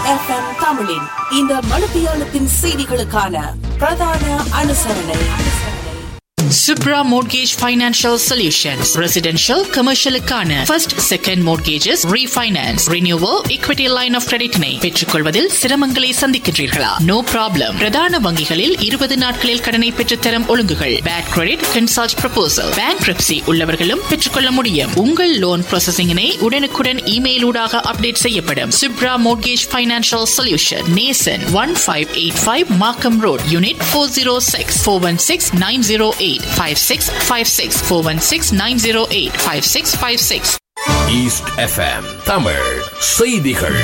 FM தமிழின் இந்த மணித்தியாலத்தின் செய்திகளுக்கான பிரதான அனுசரணை Subra Mortgage Financial Solutions. Residential, commercial-க்கான first, second mortgages, refinance, renewal, equity line of credit-னை பெற்றுக்கொள்வதில் சிரமங்களை சந்திக்கின்றீர்களா? No problem. பிரதான வங்கிகளில் 20 நாட்களில் கடனை பெற்றுத்தரும் ஒழுங்குகள். Bad credit, consult proposal. Bankruptcy உள்ளவர்களும் பெற்றுக்கொள்ள முடியும். உங்கள் லோன் ப்ராசஸிங்கினை உடனுக்குடன் இமெயில் ஊடாக அப்டேட் செய்யப்படும். Subra Mortgage Financial Solution. Nason 1585 Markham Road, Unit 406 416 908 5656 416 908 5656 east FM Tamil செய்திகள்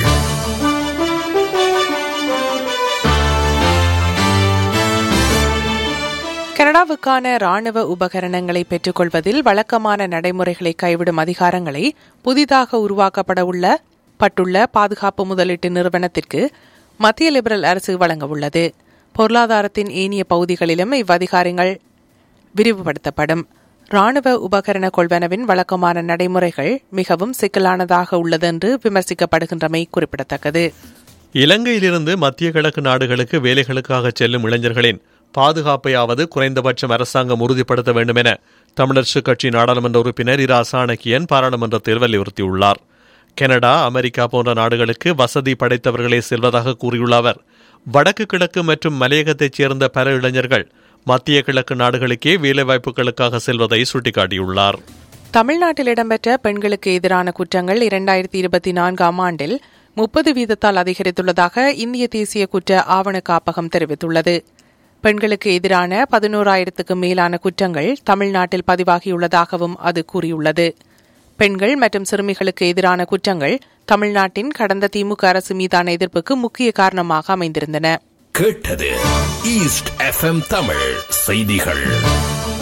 கனடாவுக்கான ராணுவ உபகரணங்களை பெற்றுக்கொள்வதில் வழக்கமான நடைமுறைகளை கைவிடும் அதிகாரங்களை புதிதாக உருவாக்கப்பட உள்ள பட்டுள்ள பாதுகாப்பு முதலீட்டு நிறுவனத்திற்கு மத்திய லிபரல் அரசு வழங்கவுள்ளது பொருளாதாரத்தின் ஏனைய பகுதிகளிலும் இவ்வதிகாரங்கள் விரிவுபடுத்தப்படும் ராணுவ உபகரண கொள்வனவின் வழக்கமான நடைமுறைகள் மிகவும் சிக்கலானதாக உள்ளது என்று விமர்சிக்கப்படுகின்றமை குறிப்பிடத்தக்கது இலங்கையிலிருந்து மத்திய கிழக்கு நாடுகளுக்கு வேலைகளுக்காக செல்லும் இளைஞர்களின் பாதுகாப்பையாவது குறைந்தபட்சம் அரசாங்கம் உறுதிப்படுத்த வேண்டும் என தமிழரசு கட்சி நாடாளுமன்ற உறுப்பினர் இரா சாணக்கியன் பாராளுமன்றத்தில் வலியுறுத்தியுள்ளார் கனடா அமெரிக்கா போன்ற நாடுகளுக்கு வசதி படைத்தவர்களே செல்வதாக கூறியுள்ள அவர் வடக்கு கிழக்கு மற்றும் மலையகத்தைச் சேர்ந்த பல இளைஞர்கள் மத்திய கிழக்கு நாடுகளுக்கே வேலைவாய்ப்புகளுக்காக செல்வதை சுட்டிக்காட்டியுள்ளார் தமிழ்நாட்டில் இடம்பெற்ற பெண்களுக்கு எதிரான குற்றங்கள் இரண்டாயிரத்தி இருபத்தி நான்காம் ஆண்டில் முப்பது வீதத்தால் அதிகரித்துள்ளதாக இந்திய தேசிய குற்ற ஆவண காப்பகம் தெரிவித்துள்ளது பெண்களுக்கு எதிரான பதினோராயிரத்துக்கும் மேலான குற்றங்கள் தமிழ்நாட்டில் பதிவாகியுள்ளதாகவும் அது கூறியுள்ளது பெண்கள் மற்றும் சிறுமிகளுக்கு எதிரான குற்றங்கள் தமிழ்நாட்டின் கடந்த திமுக அரசு மீதான எதிர்ப்புக்கு முக்கிய காரணமாக அமைந்திருந்தன கேட்டது ஈஸ்ட் எஃப்எம் தமிழ் செய்திகள்